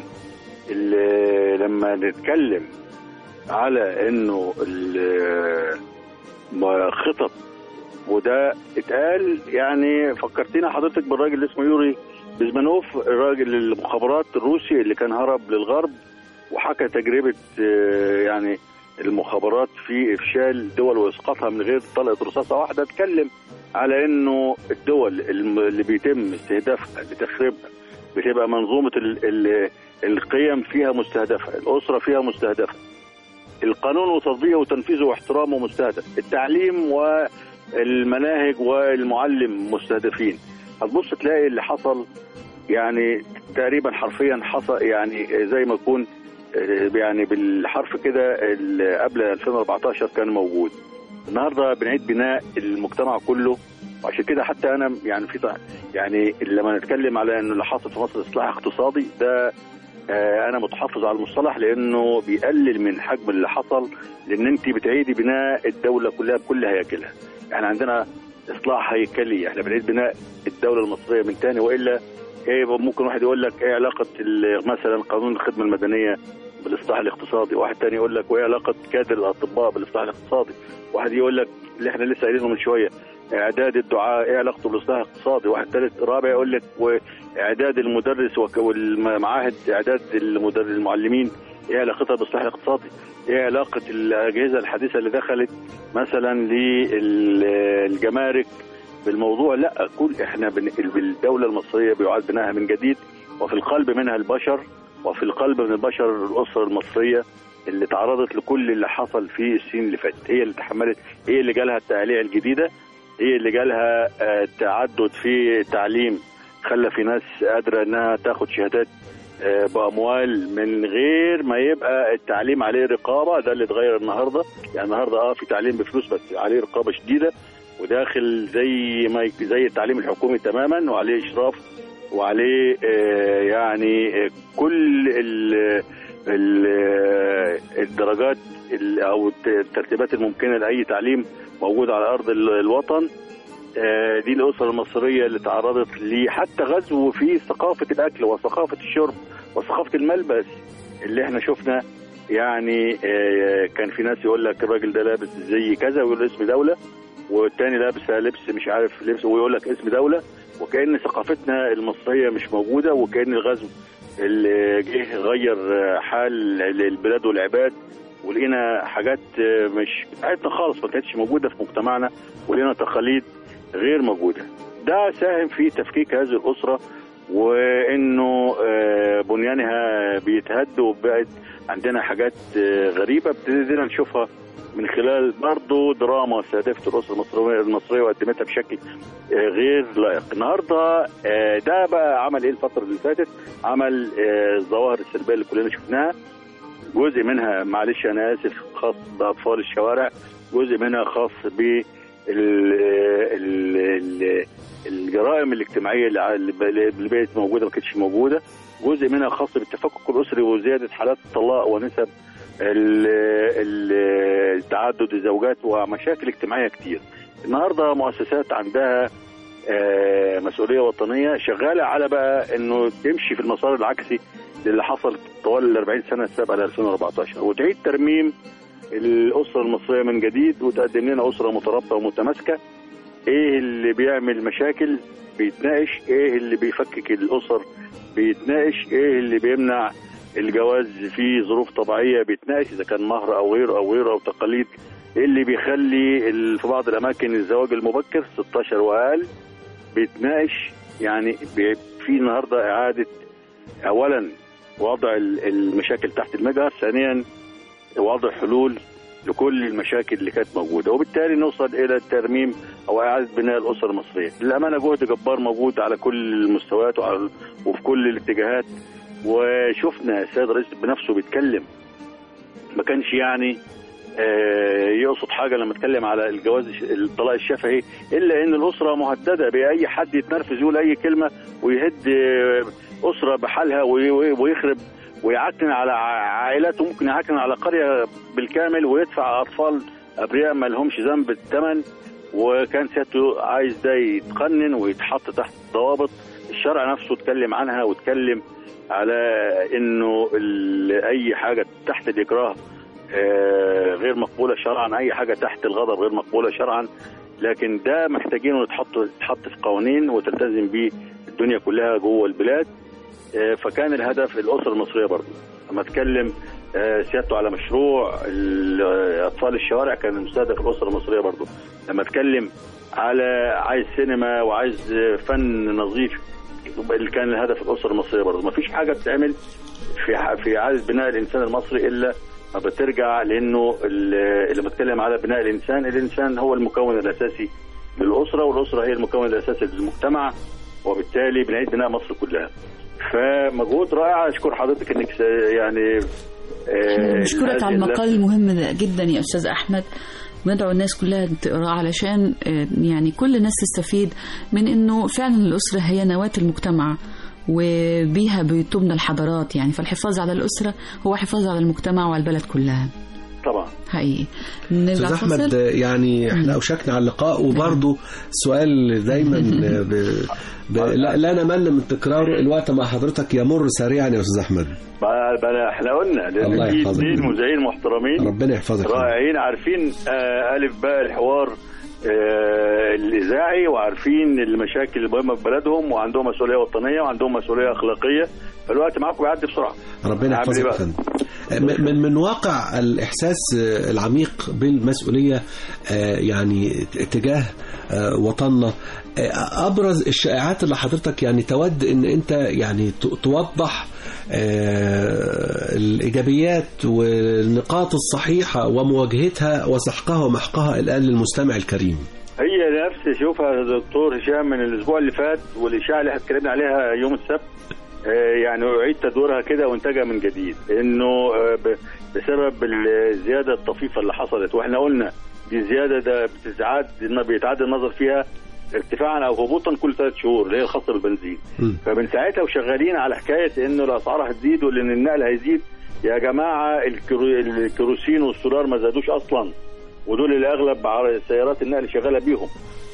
ال- لما نتكلم على انه ال- ما خطط وده اتقال يعني فكرتينا حضرتك بالراجل اللي اسمه يوري بزمانوف الراجل المخابرات الروسي اللي كان هرب للغرب وحكى تجربه آه، يعني المخابرات في افشال دول واسقاطها من غير طلقه رصاصه واحده اتكلم على انه الدول الم- اللي بيتم استهدافها لتخريبها بتبقى منظومه ال ال القيم فيها مستهدفه، الاسره فيها مستهدفه. القانون وتطبيقه وتنفيذه واحترامه مستهدف، التعليم والمناهج والمعلم مستهدفين. هتبص تلاقي اللي حصل يعني تقريبا حرفيا حصل يعني زي ما يكون آه، يعني بالحرف كده ال- قبل 2014 كان موجود. النهارده بنعيد بناء المجتمع كله وعشان كده حتى انا يعني في ط- يعني لما نتكلم على ان اللي حاصل في مصر اصلاح اقتصادي ده آه، انا متحفظ على المصطلح لانه بيقلل من حجم اللي حصل لان انت بتعيدي بناء الدوله كلها بكل هياكلها يعني عندنا اصلاح هيكلي احنا بنعيد بناء الدوله المصريه من تاني والا ايه ممكن واحد يقول لك ايه علاقه ال- مثلا قانون الخدمه المدنيه بالاصلاح الاقتصادي واحد تاني يقول لك وايه علاقه كادر الاطباء بالاصلاح الاقتصادي واحد يقول لك اللي احنا لسه قايلينه من شويه اعداد الدعاء ايه علاقته بالاصلاح الاقتصادي واحد ثالث رابع يقول لك واعداد المدرس وك- والمعاهد اعداد المدر- المعلمين ايه علاقتها بالاصلاح الاقتصادي ايه علاقه الاجهزه الحديثه اللي دخلت مثلا للجمارك بالموضوع لا كل احنا بن- بالدوله المصريه بيعاد بنائها من جديد وفي القلب منها البشر وفي القلب من البشر الاسره المصريه اللي تعرضت لكل اللي حصل في السنين اللي فاتت هي اللي تحملت هي اللي جالها التعليع الجديده هي اللي جالها آه، تعدد في التعليم خلى في ناس قادره انها تاخد شهادات آه، باموال من غير ما يبقى التعليم عليه رقابه ده اللي اتغير النهارده يعني النهارده اه في تعليم بفلوس بس عليه رقابه شديده وداخل زي ما يك- زي التعليم الحكومي تماما وعليه اشراف وعليه آه، يعني آه، كل ال- ال- آه، الدرجات ال- او الت- الترتيبات الممكنه لاي تعليم موجود على ارض ال- الوطن آه، دي الاسره المصريه اللي تعرضت لحتى غزو في ثقافه الاكل وثقافه الشرب وثقافه الملبس اللي احنا شفنا يعني آه، كان في ناس يقول لك الراجل ده لابس زي كذا ويقول اسم دوله والتاني لابس لبس مش عارف لبس ويقول لك اسم دوله وكان ثقافتنا المصريه مش موجوده وكان الغزو اللي جه غير آه، حال البلاد والعباد ولقينا حاجات آه، مش بتاعتنا خالص ما كانتش موجوده في مجتمعنا ولقينا تقاليد غير موجوده ده ساهم في تفكيك هذه الاسره وانه آه، بنيانها بيتهد وبقت عندنا حاجات آه، غريبه ابتدينا نشوفها من خلال برضه دراما استهدفت الاسره المصريه المصريه وقدمتها بشكل آه، غير لائق. النهارده آه، ده بقى عمل ايه الفتره اللي فاتت؟ عمل آه، الظواهر السلبيه اللي كلنا شفناها جزء منها معلش انا اسف خاص باطفال الشوارع جزء منها خاص ب ال- ال- ال- الجرائم الاجتماعيه اللي ع- اللي بقت موجوده ما كانتش موجوده جزء منها خاص بالتفكك الاسري وزياده حالات الطلاق ونسب ال- ال- تعدد الزوجات ومشاكل اجتماعيه كتير النهارده مؤسسات عندها آه، مسؤوليه وطنيه شغاله على بقى انه تمشي في المسار العكسي للي حصل طوال ال 40 سنه السابقه ل 2014 وتعيد ترميم الاسره المصريه من جديد وتقدم لنا اسره مترابطه ومتماسكه ايه اللي بيعمل مشاكل بيتناقش ايه اللي بيفكك الاسر بيتناقش ايه اللي بيمنع الجواز في ظروف طبيعيه بيتناقش اذا كان مهر او غيره او غيره او تقاليد ايه اللي بيخلي ال- في بعض الاماكن الزواج المبكر 16 واقل بيتناقش يعني بي- في النهارده اعاده اولا وضع ال- المشاكل تحت المجهر ثانيا وضع حلول لكل المشاكل اللي كانت موجوده وبالتالي نوصل الى ترميم او اعاده بناء الاسره المصريه للامانه جهد جبار موجود على كل المستويات وعلى وفي كل الاتجاهات وشفنا السيد الرئيس بنفسه بيتكلم ما كانش يعني آه، يقصد حاجه لما اتكلم على الجواز الش- الطلاق الشفهي الا ان الاسره مهدده باي حد يتنرفز يقول اي كلمه ويهد آه، اسره بحالها وي- وي- ويخرب ويعكن على ع- عائلات وممكن يعكن على قريه بالكامل ويدفع اطفال ابرياء ما لهمش ذنب الثمن وكان سيادته عايز ده يتقنن ويتحط تحت ضوابط الشرع نفسه اتكلم عنها واتكلم على انه ال- اي حاجه تحت الاكراه آه، غير مقبوله شرعا اي حاجه تحت الغضب غير مقبوله شرعا لكن ده محتاجينه يتحط يتحط في قوانين وتلتزم بيه الدنيا كلها جوه البلاد آه، فكان الهدف الاسره المصريه برضه لما اتكلم آه، سيادته على مشروع ال- آه، اطفال الشوارع كان مستهدف الاسره المصريه برضه لما اتكلم على عايز سينما وعايز آه، فن نظيف اللي كان الهدف الاسره المصريه برضه ما فيش حاجه بتتعمل في ح- في اعاده بناء الانسان المصري الا ما بترجع لانه ال- اللي بتكلم على بناء الانسان الانسان هو المكون الاساسي للاسره والاسره هي المكون الاساسي للمجتمع وبالتالي بنعيد بناء مصر كلها فمجهود رائع اشكر حضرتك انك س- يعني آه، نشكرك على هذه المقال المهم ده جدا يا استاذ احمد وندعو الناس كلها تقراه علشان آه، يعني كل الناس تستفيد من انه فعلا الاسره هي نواه المجتمع وبيها بتبنى الحضارات يعني فالحفاظ على الاسره هو حفاظ على المجتمع وعلى البلد كلها طبعا حقيقي نرجع استاذ احمد فاصل يعني احنا اوشكنا على اللقاء وبرضه سؤال دايما ب... ب... لا, لا نمل من تكراره الوقت مع حضرتك يمر سريعا يا استاذ احمد بقى بقى احنا قلنا الله لان في يحفظك. اثنين مذيعين محترمين ربنا يحفظك رائعين عارفين آه، الف باء الحوار آه، الاذاعي وعارفين المشاكل المهمه في بلدهم وعندهم مسؤوليه وطنيه وعندهم مسؤوليه اخلاقيه فالوقت معاكم بيعدي بسرعه ربنا هعمل إيه يحفظك بقى؟ يا فندم. من من من واقع الاحساس آه، العميق بالمسؤوليه آه، يعني تجاه آه، وطننا آه، ابرز الشائعات اللي حضرتك يعني تود ان انت يعني ت- توضح آه، الايجابيات والنقاط الصحيحه ومواجهتها وسحقها ومحقها الان للمستمع الكريم هي نفس شوفها يا دكتور هشام من الاسبوع اللي فات والاشاعه اللي احنا اتكلمنا عليها يوم السبت آه، يعني اعيد تدويرها كده وانتجها من جديد انه آه، ب- بسبب الزياده الطفيفه اللي حصلت واحنا قلنا دي زياده ده بتتعاد إن بيتعاد النظر فيها ارتفاعا او هبوطا كل ثلاث شهور اللي هي الخاصه بالبنزين مم. فمن ساعتها وشغالين على حكايه انه الاسعار هتزيد وان النقل هيزيد يا جماعه الكرو- الكروسين والسولار ما زادوش اصلا ودول اللي اغلب عر- سيارات النقل شغاله بيهم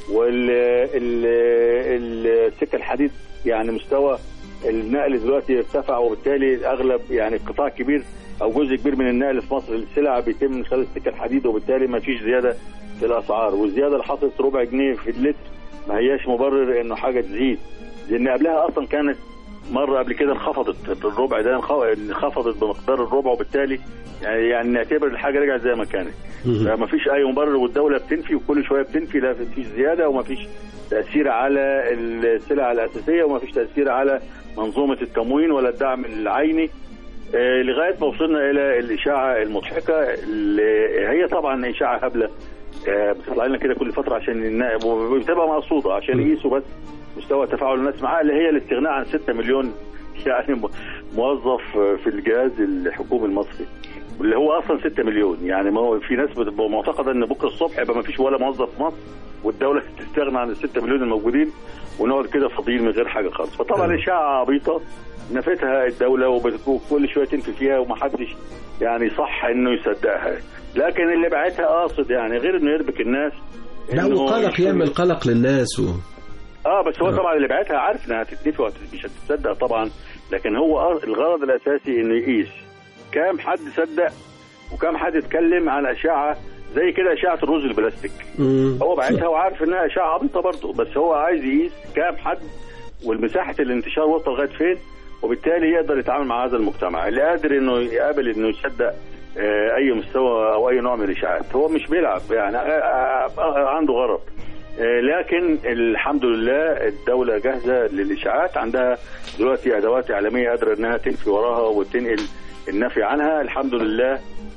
والسكه الحديد يعني مستوى النقل دلوقتي ارتفع وبالتالي اغلب يعني قطاع كبير او جزء كبير من النقل في مصر السلع بيتم من خلال السكه الحديد وبالتالي ما فيش زياده في الاسعار والزياده اللي حصلت ربع جنيه في اللتر ما هياش مبرر انه حاجه تزيد لان قبلها اصلا كانت مره قبل كده انخفضت الربع ده انخ- انخفضت بمقدار الربع وبالتالي يعني يعني نعتبر الحاجه رجعت زي ما كانت مم. فما فيش اي مبرر والدوله بتنفي وكل شويه بتنفي لا فيش زياده وما فيش تاثير على السلع الاساسيه وما فيش تاثير على منظومه التموين ولا الدعم العيني آه، لغايه ما وصلنا الى الاشاعه المضحكه اللي هي طبعا اشاعه هبله آه، بتطلع لنا كده كل فتره عشان النا- وبتبقى مقصوده عشان يقيسوا بس مستوى تفاعل الناس معاه اللي هي الاستغناء عن 6 مليون يعني م- موظف آه، في الجهاز الحكومي المصري اللي هو اصلا 6 مليون يعني ما هو في ناس بتبقى معتقده ان بكره الصبح يبقى ما فيش ولا موظف في مصر والدوله تستغنى عن ال 6 مليون الموجودين ونقعد كده فاضيين من غير حاجه خالص فطبعا اشاعه عبيطه نفتها الدوله وبت- وكل شويه تنفي فيها ومحدش يعني صح انه يصدقها لكن اللي بعتها قاصد يعني غير انه يربك الناس لا إنه وقلق يشتري- يعمل قلق للناس و... اه بس هو آه. طبعا اللي بعتها عارف انها هتتنفي ومش هتصدق طبعا لكن هو آه الغرض الاساسي انه يقيس كام حد صدق وكام حد اتكلم عن اشعه زي كده اشعه الرز البلاستيك مم. هو بعتها وعارف انها اشعه عبيطه برضه بس هو عايز يقيس كام حد والمساحه الانتشار وصل لغايه فين وبالتالي يقدر يتعامل مع هذا المجتمع اللي قادر انه يقابل انه يصدق آه، اي مستوى او اي نوع من الاشاعات هو مش بيلعب يعني آه، آه، آه، عنده غرض آه، لكن الحمد لله الدولة جاهزة للإشاعات عندها دلوقتي أدوات إعلامية قادرة إنها تنفي وراها وتنقل النفي عنها الحمد لله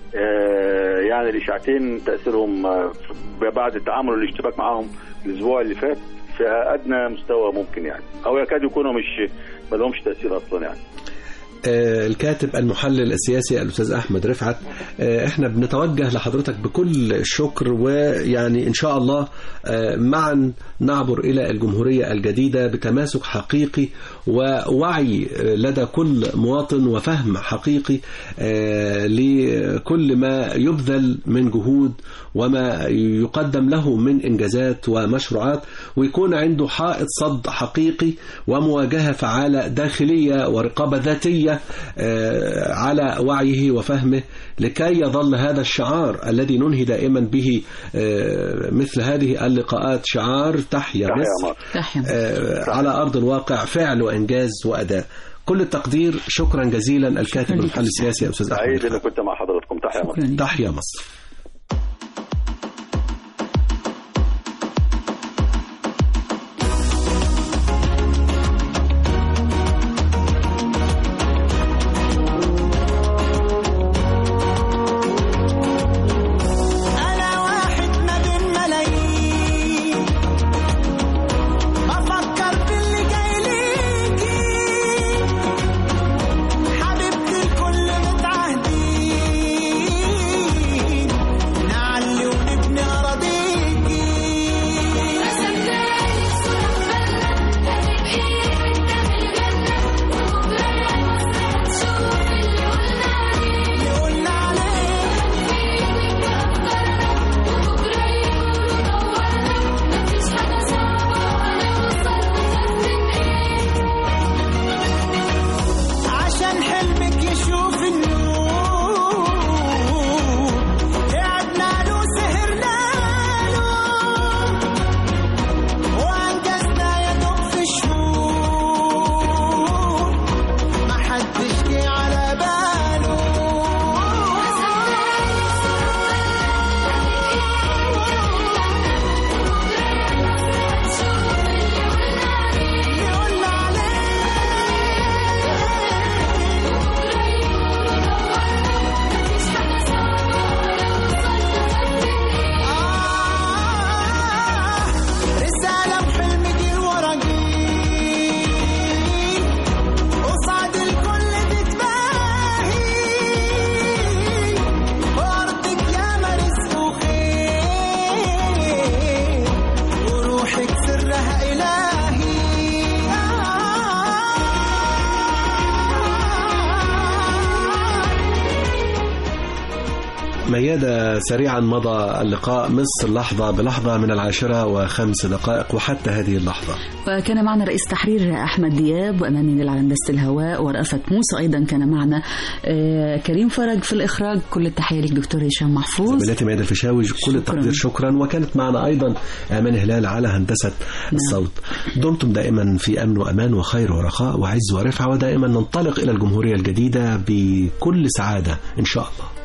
آه، يعني الإشاعتين تأثيرهم آه، بعد التعامل والاشتباك معاهم الأسبوع اللي فات في أدنى مستوى ممكن يعني أو يكاد يكونوا مش ما لهمش تأثير أصلا يعني آه، الكاتب المحلل السياسي الأستاذ أحمد رفعت آه، احنا بنتوجه لحضرتك بكل الشكر ويعني إن شاء الله آه، معا نعبر إلى الجمهورية الجديدة بتماسك حقيقي ووعي آه، لدى كل مواطن وفهم حقيقي آه، لكل ما يبذل من جهود وما يقدم له من إنجازات ومشروعات ويكون عنده حائط صد حقيقي ومواجهة فعالة داخلية ورقابة ذاتية آه، على وعيه وفهمه لكي يظل هذا الشعار الذي ننهي دائما به آه، مثل هذه اللقاءات شعار تحيا تحيا مصر مصر. تحيا آه، على أرض الواقع فعل وإنجاز وأداء كل التقدير شكرا جزيلا الكاتب شكراً لك. المحلل السياسي أستاذ أحمد سعيد اني رفعت. كنت مع حضراتكم تحيا مصر شكرا لك. تحيا مصر أنا واحد ما بين ملايين بفكر باللي جاي ليكي حبيبتي الكل متعهدين نعلي ونبني أراضيكي اللي قلنا عليه عشان حلمك يشوف النور قعدنا له سهرنا له وانجزنا يا دوب في شهور ما حدش جه على باله اللي قلنا عليه آه رسالة بحلم جيل ورا جيل قصاد الكل بتباهي وأرضك يا رزق وخير وروحك سرها إلهي ميادة سريعا مضى اللقاء مصر لحظة بلحظة من العاشرة وخمس دقائق وحتى هذه اللحظة وكان معنا رئيس تحرير أحمد دياب وأماني نيل على هندسة الهواء ورأفت موسى أيضا كان معنا آه، كريم فرج في الإخراج كل التحية لك دكتور هشام محفوظ زميلتي ميادة الفيشاوي كل التقدير شكرا وكانت معنا أيضا أمان هلال على هندسة الصوت دمتم دائما في أمن وأمان وخير ورخاء وعز ورفعة ودائما ننطلق إلى الجمهورية الجديدة بكل سعادة إن شاء الله